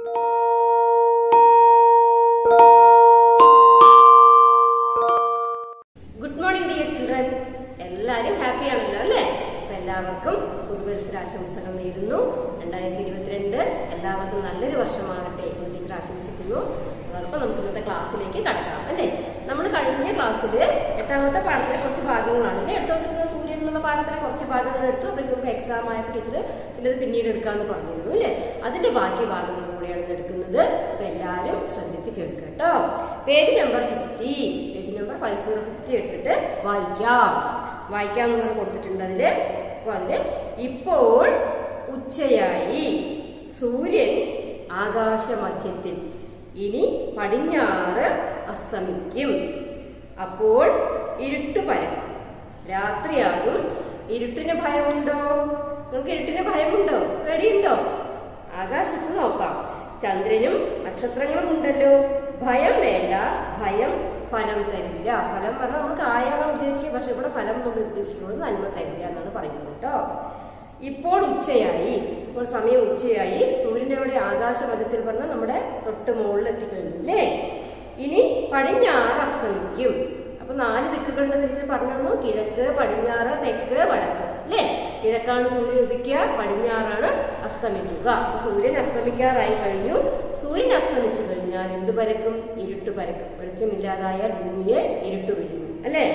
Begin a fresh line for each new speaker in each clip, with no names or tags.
good morning dear children എല്ലാവരും happy ആണല്ലോ അല്ലേ അപ്പൊ എല്ലാവർക്കും പുതുവത്സരാശംസകൾ നേരുന്നു രണ്ടായിരത്തി ഇരുപത്തിരണ്ട് എല്ലാവർക്കും നല്ലൊരു വർഷമാകട്ടെ എന്ന് ടീച്ചർ ആശംസിക്കുന്നു അതോടൊപ്പം നമുക്ക് ഇന്നത്തെ ക്ലാസ്സിലേക്ക് കടക്കാം അല്ലേ നമ്മൾ കഴിഞ്ഞ ക്ലാസ്സിൽ എട്ടാമത്തെ പാഠത്തിലെ കുറച്ച് ഭാഗങ്ങളാണ് അല്ലേ എടുത്തോണ്ടിരുന്ന സൂര്യൻ എന്നുള്ള പാഠത്തിലെ കുറച്ച് ഭാഗങ്ങൾ എടുത്തു അപ്പോൾ നമുക്ക് എക്സാം ആയപ്പോൾ ടീച്ചർ പിന്നെ അത് പിന്നീട് എടുക്കാമെന്ന് പറഞ്ഞിരുന്നു അല്ലേ അതിന്റെ ബാക്കി ഭാഗങ്ങൾ കൂടെയാണ് ഇന്ന് എടുക്കുന്നത് അപ്പൊ എല്ലാവരും ശ്രദ്ധിച്ച് കേൾക്കുക കേട്ടോ page number fifty page number five zero fifty എടുത്തിട്ട് വായിക്കാം വായിക്കാം എന്ന് കൊടുത്തിട്ടുണ്ട് അതില് അപ്പൊ അതില് ഇപ്പോൾ ഉച്ചയായി സൂര്യൻ ആകാശമധ്യത്തിൽ ഇനി പടിഞ്ഞാറ് അസ്തമിക്കും അപ്പോൾ ഇരുട്ട് പരക്കും രാത്രിയാകും ഇരുട്ടിന് ഭയമുണ്ടോ നിങ്ങൾക്ക് ഇരുട്ടിന് ഭയമുണ്ടോ പേടിയുണ്ടോ ആകാശത്ത് നോക്കാം ചന്ദ്രനും നക്ഷത്രങ്ങളും ഉണ്ടല്ലോ ഭയം വേണ്ട ഭയം ഫലം തരില്ല ഫലം പറഞ്ഞാൽ നമുക്ക് ആയാണ് ഉദ്ദേശിക്കുക പക്ഷെ ഇവിടെ ഫലം നമ്മൾ ഉദ്ദേശിക്കുന്നത് നന്മ തരില്ല എന്നാണ് പറയുന്നത് കേട്ടോ ഇപ്പോൾ ഉച്ചയായി ഇപ്പോൾ സമയം ഉച്ചയായി സൂര്യന്റെ അവിടെ ആകാശമധ്യത്തിൽ പറഞ്ഞാൽ നമ്മുടെ തൊട്ട് മുകളിൽ എത്തിക്കഴിഞ്ഞു അല്ലേ ഇനി പടിഞ്ഞാറ് അസ്തമിക്കും അപ്പൊ നാല് ദിക്കുകളുടെ തിരിച്ച് പറഞ്ഞു കിഴക്ക് പടിഞ്ഞാറ് തെക്ക് വടക്ക് അല്ലേ കിഴക്കാണ് സൂര്യൻ ഉദിക്കുക പടിഞ്ഞാറാണ് അസ്തമിക്കുക അപ്പൊ സൂര്യൻ അസ്തമിക്കാറായി കഴിഞ്ഞു സൂര്യൻ അസ്തമിച്ചു കഴിഞ്ഞാൽ എന്ത് പരക്കും ഇരുട്ട് പരക്കും വെളിച്ചമില്ലാതായാൽ ഭൂമിയെ ഇരുട്ട് വീഴുന്നു അല്ലേ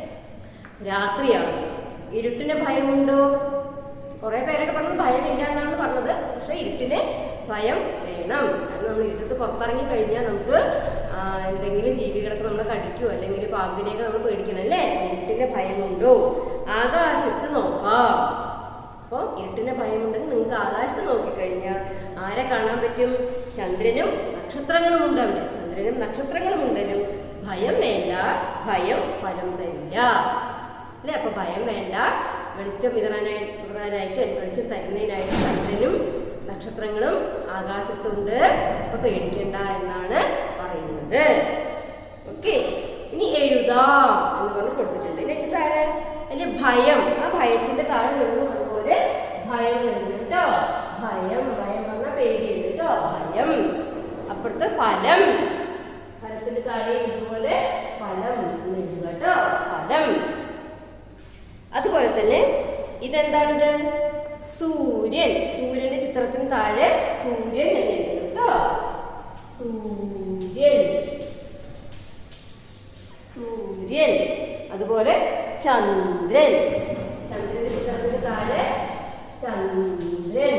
രാത്രിയാകും ഇരുട്ടിന് ഭയമുണ്ടോ കുറെ പേരൊക്കെ പറഞ്ഞത് ഭയമില്ല എന്നാണ് പറഞ്ഞത് പക്ഷെ ഇരുട്ടിന് ഭയം വേണം കാരണം നമ്മൾ ഇരുട്ടത്ത് പുറത്തിറങ്ങി കഴിഞ്ഞാൽ നമുക്ക് ആ, എന്തെങ്കിലും ജീവികളൊക്കെ നമ്മളെ കടിക്കുമോ അല്ലെങ്കിൽ പാമ്പിനെയൊക്കെ നമ്മൾ പേടിക്കണം അല്ലേ ഇരുട്ടിന് ഭയമുണ്ടോ ആകാശത്ത് നോക്കാം അപ്പൊ ഇരുട്ടിന് ഭയമുണ്ടെങ്കിൽ നിങ്ങൾക്ക് ആകാശത്ത് നോക്കിക്കഴിഞ്ഞാൽ ആരെ കാണാൻ പറ്റും ചന്ദ്രനും നക്ഷത്രങ്ങളും ഉണ്ട് അവിടെ ചന്ദ്രനും നക്ഷത്രങ്ങളും ഉണ്ടല്ലോ ഭയം വേണ്ട ഭയം ഫലം തരില്ല അല്ലെ അപ്പൊ ഭയം വേണ്ട വെളിച്ചം വിതറാനായി വിതറാനായിട്ട് അല്ലെങ്കിൽ വെളിച്ചം തരുന്നതിനായിട്ട് ചന്ദ്രനും നക്ഷത്രങ്ങളും ആകാശത്തുണ്ട് അപ്പൊ പേടിക്കണ്ട എന്നാണ് പറയുന്നത് ഓക്കെ ഇനി എഴുതാം എന്ന് പറഞ്ഞ് കൊടുത്തിട്ടുണ്ട് ഇനി അതിന്റെ താഴെ അതിന്റെ ഭയം ആ ഭയത്തിന്റെ താഴെ എഴുതും അതുപോലെ ഭയം എഴുതും കേട്ടോ ഭയം ഭയം പറഞ്ഞാൽ പേടിയുണ്ട് കേട്ടോ ഭയം അപ്പുറത്ത് ഫലം ഫലത്തിന്റെ താഴെ ഇതുപോലെ ഫലം എന്ന് എഴുതുക കേട്ടോ ഫലം അതുപോലെ തന്നെ ഇതെന്താണിത് സൂര്യൻ സൂര്യന്റെ ചിത്രത്തിന് താഴെ സൂര്യൻ എന്ന് എഴുതും കേട്ടോ സൂര്യൻ സൂര്യൻ അതുപോലെ ചന്ദ്രൻ ചന്ദ്രന്റെ ചിത്രത്തിന് താഴെ ചന്ദ്രൻ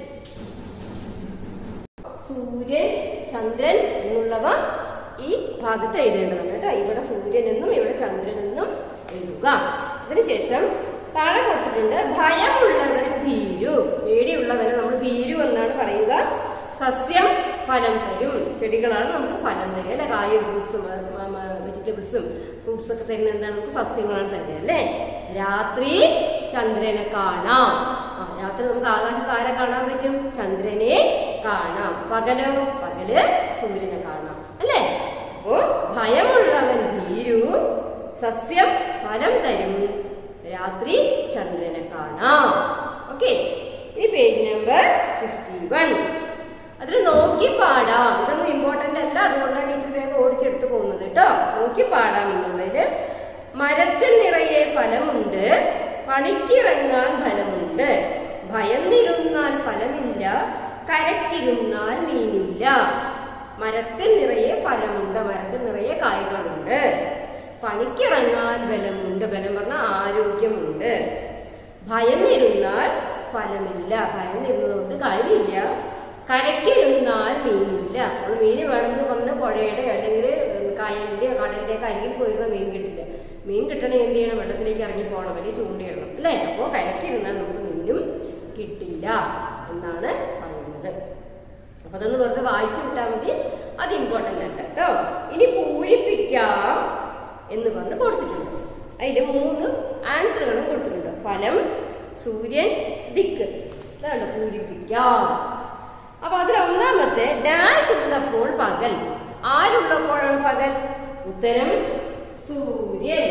സൂര്യൻ ചന്ദ്രൻ എന്നുള്ളവ ഈ ഭാഗത്ത് എഴുതേണ്ടതാണ് കേട്ടോ ഇവിടെ സൂര്യൻ എന്നും ഇവിടെ ചന്ദ്രൻ എന്നും എഴുതുക അതിനുശേഷം താഴെ കൊടുത്തിട്ടുണ്ട് ഭയമുള്ളവൻ ഭീരു പേടിയുള്ളവനെ നമ്മൾ ഭീരു എന്നാണ് പറയുക സസ്യം ഫലം തരും ചെടികളാണ് നമുക്ക് ഫലം തരിക അല്ലെ കായും ഫ്രൂട്ട്സും വെജിറ്റബിൾസും ഫ്രൂട്ട്സ് ഒക്കെ തരുന്ന എന്താണ് നമുക്ക് സസ്യങ്ങളാണ് തരുന്നത് അല്ലേ രാത്രി ചന്ദ്രനെ കാണാം ആ, രാത്രി നമുക്ക് ആകാശത്ത് ആരെ കാണാൻ പറ്റും ചന്ദ്രനെ കാണാം പകലോ പകല് സൂര്യനെ കാണാം അല്ലേ അപ്പോ ഭയമുള്ളവൻ ഭീരു സസ്യം ഫലം തരും രാത്രി ചന്ദ്രനെ കാണാം ഓക്കെ ഇനി പേജ് നമ്പർ ഫിഫ്റ്റി വൺ അതിൽ നോക്കി പാടാം ഇതൊന്നും ഇമ്പോർട്ടന്റ് അല്ല അതുകൊണ്ടാണ് ടീച്ചർ വേഗം ഓടിച്ചെടുത്ത് പോകുന്നത് കേട്ടോ നോക്കി പാടാം എന്നുള്ളതില് മരത്തിൽ നിറയെ ഫലമുണ്ട് പണിക്കിറങ്ങാൻ ഫലമുണ്ട് ഭയന്നിരുന്നാൽ ഫലമില്ല കരക്കിരുന്നാൽ മീനില്ല മരത്തിൽ നിറയെ ഫലമുണ്ട് മരത്തിൽ നിറയെ കായ്കളുണ്ട് പണിക്കിറങ്ങാൻ ബലമുണ്ട് ബലം പറഞ്ഞാൽ ആരോഗ്യമുണ്ട് ഭയന്നിരുന്നാൽ ഫലമില്ല ഭയന്നിരുന്നതുകൊണ്ട് കാര്യമില്ല കരക്കിരുന്നാൽ മീനില്ല നമ്മൾ മീൻ വേണമെന്ന് പറഞ്ഞ് പുഴയുടെ അല്ലെങ്കിൽ കായലിന്റെയോ കടലിന്റെ ഒക്കെ അരികിൽ പോയിരുന്ന മീൻ കിട്ടില്ല മീൻ കിട്ടണേ എന്ത് ചെയ്യണം വെള്ളത്തിലേക്ക് ഇറങ്ങി പോകണം അല്ലെങ്കിൽ ചൂണ്ടിയിടണം അല്ലേ അപ്പോൾ കരക്കിരുന്നാൽ നമുക്ക് മീനും കിട്ടില്ല എന്നാണ് പറയുന്നത് അപ്പൊ അതൊന്ന് വെറുതെ വായിച്ചു വിട്ടാൽ മതി അത് ഇമ്പോർട്ടന്റ് അല്ല കേട്ടോ ഇനി പൂരിപ്പിക്കാം എന്ന് പറഞ്ഞ് കൊടുത്തിട്ടുണ്ട് അതിന്റെ മൂന്ന് ആൻസറുകളും കൊടുത്തിട്ടുണ്ട് ഫലം സൂര്യൻ ദിക്ക് ഇതാണ് പൂരിപ്പിക്കാം അപ്പൊ അതിൽ ഒന്നാമത്തെ ഡാഷ് ഉള്ളപ്പോൾ പകൽ ആരുള്ളപ്പോഴാണ് പകൽ ഉത്തരം സൂര്യൻ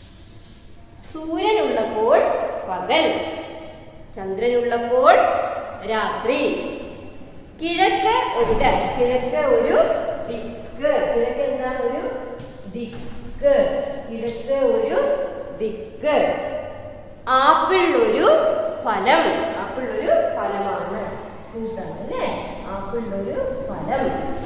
സൂര്യനുള്ളപ്പോൾ പകൽ ചന്ദ്രനുള്ളപ്പോൾ രാത്രി കിഴക്ക് ഒരു ഡാഷ് കിഴക്ക് ഒരു ദിക്ക് കിഴക്ക് എന്താണ് ഒരു ദിക്ക് കിഴക്ക് ഒരു ദിക്ക് ആപ്പിൾ ഒരു ഫലം ആപ്പിൾ ഒരു ഫലമാണ് ഫ്രൂട്ടാണ് അല്ലേ ആപ്പിൾ ഒരു ഫലം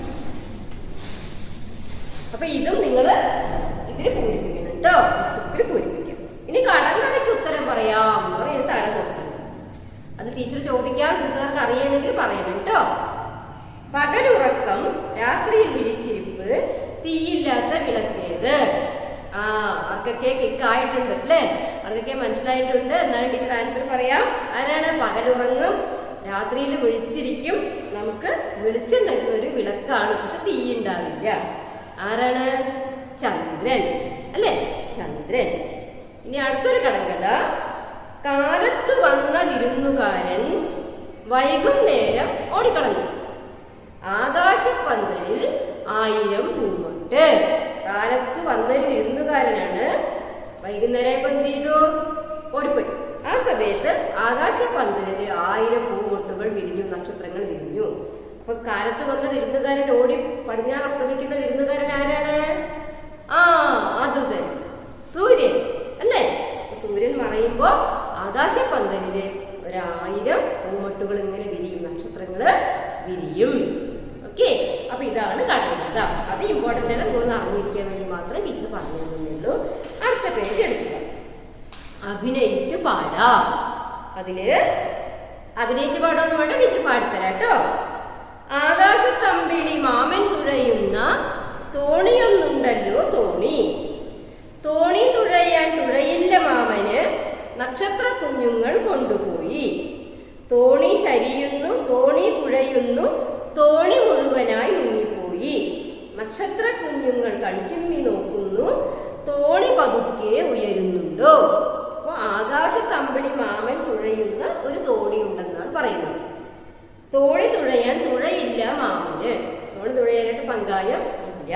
അപ്പൊ ഇതും നിങ്ങൾ ഇതിൽ പൂരിപ്പിക്കണം കേട്ടോ ബുക്കിൽ പൂരിപ്പിക്കും ഇനി കടങ്കഥയ്ക്ക് ഉത്തരം പറയാം എന്ന് പറയും താഴെ കൊടുക്കണം അത് ടീച്ചർ ചോദിക്കാൻ കൂട്ടുകാർക്ക് അറിയണമെങ്കിൽ പറയണം കേട്ടോ പകലുറക്കം രാത്രിയിൽ വിളിച്ചിരിപ്പ് തീയില്ലാത്ത വിളക്കേത് ആ അവർക്കൊക്കെ കിക്കായിട്ടുണ്ട് അല്ലേ അവർക്കൊക്കെ മനസ്സിലായിട്ടുണ്ട് എന്നാലും ടീച്ചർ ആൻസർ പറയാം ആരാണ് പകലുറങ്ങും രാത്രിയിൽ വിളിച്ചിരിക്കും നമുക്ക് വെളിച്ചം തരുന്ന ഒരു വിളക്കാണ് പക്ഷെ തീ ഉണ്ടാവില്ല ആരാണ് ചന്ദ്രൻ അല്ലേ ചന്ദ്രൻ ഇനി അടുത്തൊരു കടങ്കഥ കാലത്തു വന്ന വിരുന്നുകാരൻ വൈകുന്നേരം ഓടിക്കളഞ്ഞു ആകാശപ്പന്തലിൽ ആയിരം പൂമുട്ട് കാലത്തു വന്നൊരു വിരുന്നുകാരനാണ് വൈകുന്നേരം ഇപ്പൊ എന്ത് ചെയ്തു ഓടിപ്പോയി ആ സമയത്ത് ആകാശപ്പന്തലിൽ ആയിരം പൂമുട്ടുകൾ വിരിഞ്ഞു നക്ഷത്രങ്ങൾ വിരിഞ്ഞു അപ്പൊ കാലത്ത് വന്ന വിരുന്നുകാരൻ ഓടി പടിഞ്ഞാറ് അസ്തമിക്കുന്ന വിരുന്നുകാരൻ ആരാണ് ആ അത് തന്നെ സൂര്യൻ അല്ലേ സൂര്യൻ മറയുമ്പോ ആകാശപ്പന്തലില് ഒരായിരം പൂമൊട്ടുകൾ ഇങ്ങനെ വിരിയും നക്ഷത്രങ്ങള് വിരിയും ഓക്കെ അപ്പൊ ഇതാണ് കടങ്കഥ അത് ഇമ്പോർട്ടന്റ് അല്ല നിങ്ങൾ അറിഞ്ഞിരിക്കാൻ വേണ്ടി മാത്രം ടീച്ചർ പറഞ്ഞു തന്നുള്ളൂ അടുത്ത പേജ് എടുക്കുക അഭിനയിച്ച് പാടാം അതില് അഭിനയിച്ച് പാടാന്ന് വേണ്ട ടീച്ചർ പാടിത്തരാം കേട്ടോ ആകാശത്തമ്പിളി മാമൻ തുഴയുന്ന തോണിയൊന്നുണ്ടല്ലോ തോണി തോണി തുഴയാൻ തുഴയില്ല മാമന് നക്ഷത്ര കുഞ്ഞുങ്ങൾ കൊണ്ടുപോയി തോണി ചരിയുന്നു തോണി കുഴയുന്നു തോണി മുഴുവനായി മുങ്ങിപ്പോയി നക്ഷത്ര കുഞ്ഞുങ്ങൾ കൺചിമ്മി നോക്കുന്നു തോണി പതുക്കെ ഉയരുന്നുണ്ടോ അപ്പൊ ആകാശത്തമ്പിളി മാമൻ തുഴയുന്ന ഒരു തോണി ഉണ്ടെന്നാണ് പറയുന്നത് തോണി തുഴയാൻ തുഴയില്ല മാമന് തോണി തുഴയാനായിട്ട് പങ്കായം ഇല്ല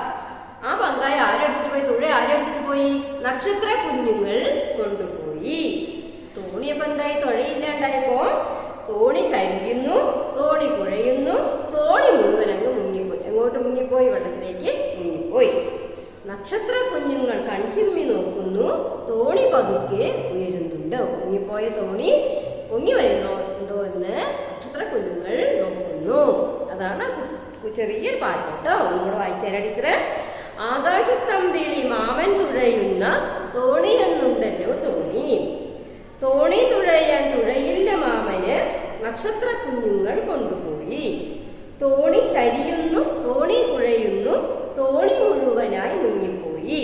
ആ പങ്കായ ആരെടുത്തിട്ട് പോയി തുഴ ആരെടുത്തിട്ട് പോയി നക്ഷത്ര കുഞ്ഞുങ്ങൾ കൊണ്ടുപോയി തോണിയപ്പോ എന്തായി തുഴയില്ലാണ്ടായപ്പോ തോണി ചരിയുന്നു തോണി കുഴയുന്നു തോണി മുഴുവൻ അങ്ങ് മുങ്ങിപ്പോയി എങ്ങോട്ട് മുങ്ങിപ്പോയി വെള്ളത്തിലേക്ക് മുങ്ങിപ്പോയി നക്ഷത്ര കുഞ്ഞുങ്ങൾ കൺചിമ്മി നോക്കുന്നു തോണി പതുക്കെ ഉയരുന്നുണ്ട് മുങ്ങിപ്പോയ തോണി പൊങ്ങി വരുന്നുണ്ടോ എന്ന് നക്ഷത്ര കുഞ്ഞുങ്ങൾ നോക്കുന്നു അതാണ് കു- ചെറിയൊരു പാട്ട് കേട്ടോ ഒന്നുകൂടെ വായിച്ചേരാ ടീച്ചറ് ആകാശത്തമ്പിളി മാമൻ തുഴയുന്ന തോണിയെന്നുണ്ടല്ലോ തോണി തോണി തുഴയാൻ തുഴയില്ല മാമന് നക്ഷത്ര കുഞ്ഞുങ്ങൾ കൊണ്ടുപോയി തോണി ചരിയുന്നു തോണി കുഴയുന്നു തോണി മുഴുവനായി മുങ്ങിപ്പോയി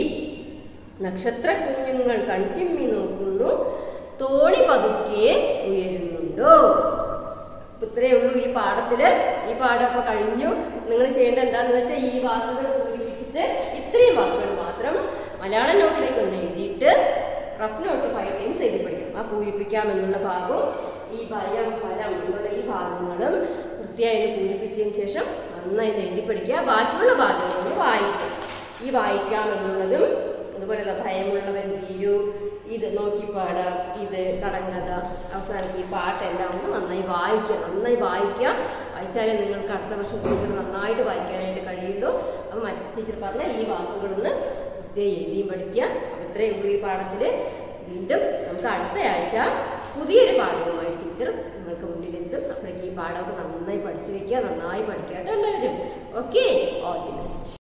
നക്ഷത്ര കുഞ്ഞുങ്ങൾ കൺചിമ്മി നോക്കുന്നു തോണി പതുക്കെ ഉയരുന്നുണ്ടോ അപ്പൊ ഇത്രയേ ഉള്ളൂ ഈ പാഠത്തില് ഈ പാഠം അപ്പൊ കഴിഞ്ഞു നിങ്ങൾ ചെയ്യേണ്ട എന്താന്ന് വെച്ചാൽ ഈ വാക്കുകൾ പൂരിപ്പിച്ചിട്ട് ഇത്രയും വാക്കുകൾ മാത്രം മലയാളം നോട്ടിലേക്ക് ഒന്ന് എഴുതിയിട്ട് റഫ് നോട്ട് ഫൈവ് ടൈംസ് എഴുതി പഠിക്കും ആ പൂരിപ്പിക്കാം എന്നുള്ള ഭാഗവും ഈ ഭയം ഫലം എന്നുള്ള ഈ ഭാഗങ്ങളും വൃത്തിയായി ഇത് പൂരിപ്പിച്ചതിന് ശേഷം നന്നായി ഇത് എഴുതി പഠിക്കുക ബാക്കിയുള്ള ഭാഗങ്ങൾ വായിക്കാം ഈ വായിക്കാം എന്നുള്ളതും അതുപോലെ ദാ ഭയമുള്ളവൻ വീരു ഇത് നോക്കിപ്പാടാം ഇത് കടങ്കഥ അവസാനത്തെ ഈ പാട്ടെല്ലാം ഒന്ന് നന്നായി വായിക്കുക നന്നായി വായിക്കുക വായിച്ചാലേ നിങ്ങൾക്ക് അടുത്ത വർഷം ടീച്ചർ നന്നായിട്ട് വായിക്കാനായിട്ട് കഴിയുള്ളൂ അപ്പം മറ്റു ടീച്ചർ പറഞ്ഞ ഈ വാക്കുകളൊന്ന് വൃത്തിയായി എഴുതിയും പഠിക്കുക അപ്പം ഇത്രയും ഉള്ളൂ ഈ പാഠത്തിൽ വീണ്ടും നമുക്ക് അടുത്ത ആഴ്ച പുതിയൊരു പാഠവുമായി ടീച്ചർ നിങ്ങൾക്ക് മുന്നിലെത്തും അപ്പോഴേക്കും ഈ പാഠമൊക്കെ നന്നായി പഠിച്ചു വെക്കുക നന്നായി പഠിക്കുക കേട്ടോ എല്ലാവരും ഓക്കെ ഓൾ ദി ബെസ്റ്റ്